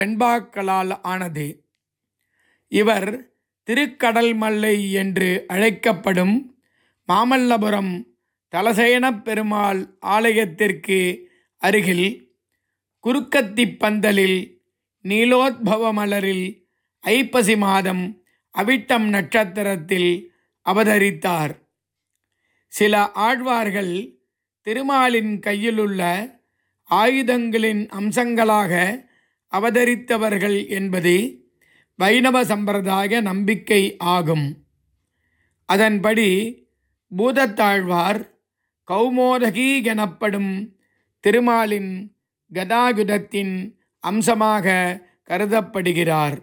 வெண்பாக்களால் ஆனது இவர் திருக்கடல் மல்லை என்று அழைக்கப்படும் மாமல்லபுரம் தலசேனப் பெருமாள் ஆலயத்திற்கு அருகில் குறுக்கத்திப் பந்தலில் நீலோத்பவ மலரில் ஐப்பசி மாதம் அவிட்டம் நட்சத்திரத்தில் அவதரித்தார் சில ஆழ்வார்கள் திருமாலின் கையிலுள்ள ஆயுதங்களின் அம்சங்களாக அவதரித்தவர்கள் என்பது வைணவ சம்பிரதாய நம்பிக்கை ஆகும் அதன்படி பூதத்தாழ்வார் கௌமோதகி எனப்படும் திருமாலின் கதாயுதத்தின் அம்சமாக கருதப்படுகிறார்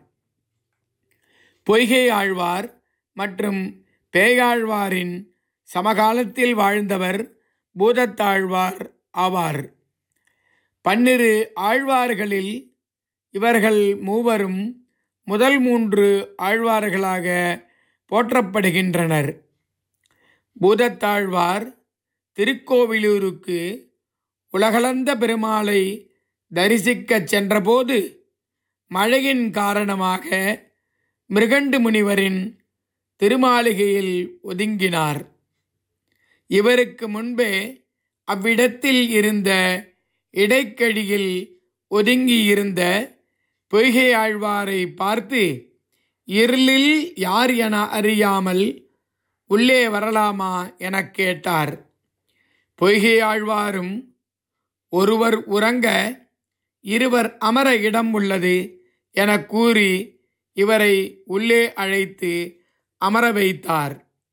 பொய்கை ஆழ்வார் மற்றும் பேயாழ்வாரின் சமகாலத்தில் வாழ்ந்தவர் பூதத்தாழ்வார் ஆவார் பன்னிரு ஆழ்வார்களில் இவர்கள் மூவரும் முதல் மூன்று ஆழ்வார்களாக போற்றப்படுகின்றனர் பூதத்தாழ்வார் திருக்கோவிலூருக்கு உலகளந்த பெருமாளை தரிசிக்கச் சென்றபோது மழையின் காரணமாக மிருகண்டு முனிவரின் திருமாளிகையில் ஒதுங்கினார் இவருக்கு முன்பே அவ்விடத்தில் இருந்த இடைக்கழியில் ஒதுங்கியிருந்த பொய்கை ஆழ்வாரை பார்த்து இருளில் யார் என அறியாமல் உள்ளே வரலாமா எனக் கேட்டார் பொய்கை ஆழ்வாரும் ஒருவர் உறங்க இருவர் அமர இடம் உள்ளது எனக் கூறி இவரை உள்ளே அழைத்து அமர வைத்தார்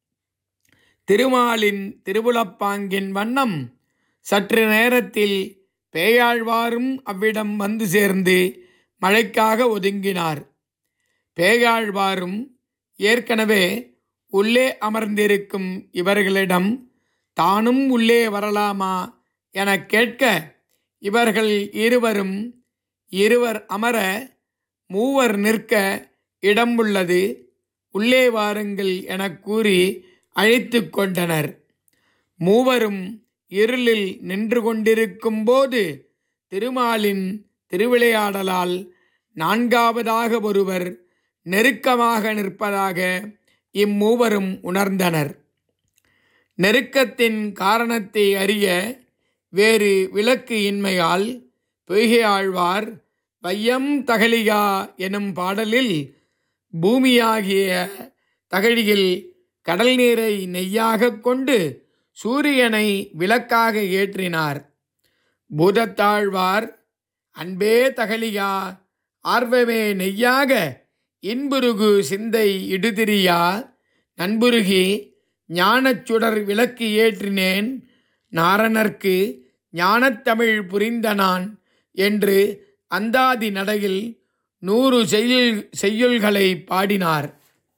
திருமாலின் திருவுளப்பாங்கின் வண்ணம் சற்று நேரத்தில் பேயாழ்வாரும் அவ்விடம் வந்து சேர்ந்து மழைக்காக ஒதுங்கினார் பேயாழ்வாரும் ஏற்கனவே உள்ளே அமர்ந்திருக்கும் இவர்களிடம் தானும் உள்ளே வரலாமா எனக் கேட்க இவர்கள் இருவரும் இருவர் அமர மூவர் நிற்க இடம் உள்ளது உள்ளே வாருங்கள் எனக் கூறி அழைத்து கொண்டனர் மூவரும் இருளில் நின்று கொண்டிருக்கும் போது திருமாலின் திருவிளையாடலால் நான்காவதாக ஒருவர் நெருக்கமாக நிற்பதாக இம்மூவரும் உணர்ந்தனர் நெருக்கத்தின் காரணத்தை அறிய வேறு விளக்கு இன்மையால் பொய்கை ஆழ்வார் வையம் தகலியா எனும் பாடலில் பூமியாகிய தகழியில் கடல் நீரை நெய்யாகக் கொண்டு சூரியனை விளக்காக ஏற்றினார் பூதத்தாழ்வார் அன்பே தகலியா ஆர்வமே நெய்யாக இன்புருகு சிந்தை இடுதிரியா நண்புருகி ஞானச் சுடர் விளக்கு ஏற்றினேன் நாரணர்க்கு ஞானத்தமிழ் புரிந்த நான் என்று அந்தாதி நடையில் நூறு செய்யுள் செய்யுள்களை பாடினார்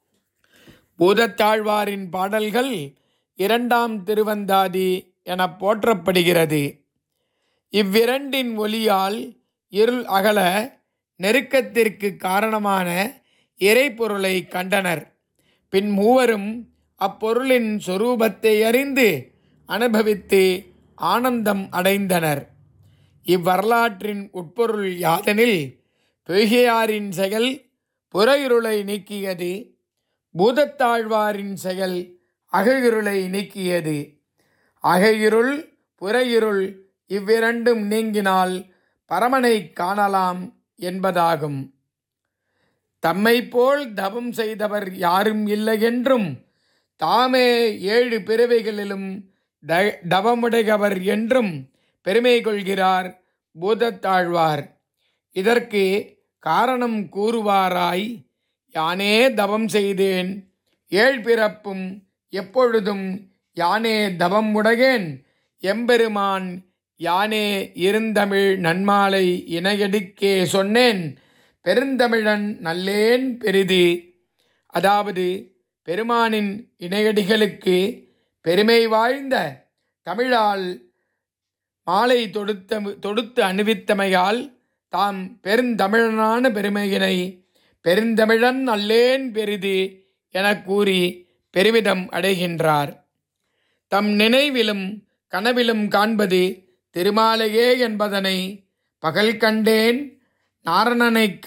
பூதத்தாழ்வாரின் பாடல்கள் இரண்டாம் திருவந்தாதி என போற்றப்படுகிறது இவ்விரண்டின் ஒலியால் இருள் அகல நெருக்கத்திற்கு காரணமான இறைப்பொருளை கண்டனர் பின் மூவரும் அப்பொருளின் சொரூபத்தை அறிந்து அனுபவித்து ஆனந்தம் அடைந்தனர் இவ்வரலாற்றின் உட்பொருள் யாதெனில் பொய்கையாரின் செயல் புற இருளை நீக்கியது பூதத்தாழ்வாரின் செயல் அகையிருளை நீக்கியது அகையிருள் புறையிருள் இவ்விரண்டும் நீங்கினால் பரமனை காணலாம் என்பதாகும் தம்மை போல் தவம் செய்தவர் யாரும் இல்லை என்றும் தாமே ஏழு பிறவைகளிலும் த தவமுடையவர் என்றும் பெருமை கொள்கிறார் பூதத்தாழ்வார் இதற்கு காரணம் கூறுவாராய் யானே தவம் செய்தேன் ஏழ் பிறப்பும் எப்பொழுதும் யானே தவம் உடையேன் எம்பெருமான் யானே இருந்தமிழ் நன்மாலை இணையடிக்கே சொன்னேன் பெருந்தமிழன் நல்லேன் பெரிது அதாவது பெருமானின் இணையடிகளுக்கு பெருமை வாய்ந்த தமிழால் மாலை தொடுத்த தொடுத்து அணிவித்தமையால் தாம் பெருந்தமிழனான பெருமையினை பெருந்தமிழன் அல்லேன் பெரிது எனக் கூறி பெருமிதம் அடைகின்றார் தம் நினைவிலும் கனவிலும் காண்பது திருமாலையே என்பதனை பகல் கண்டேன் நாரணனை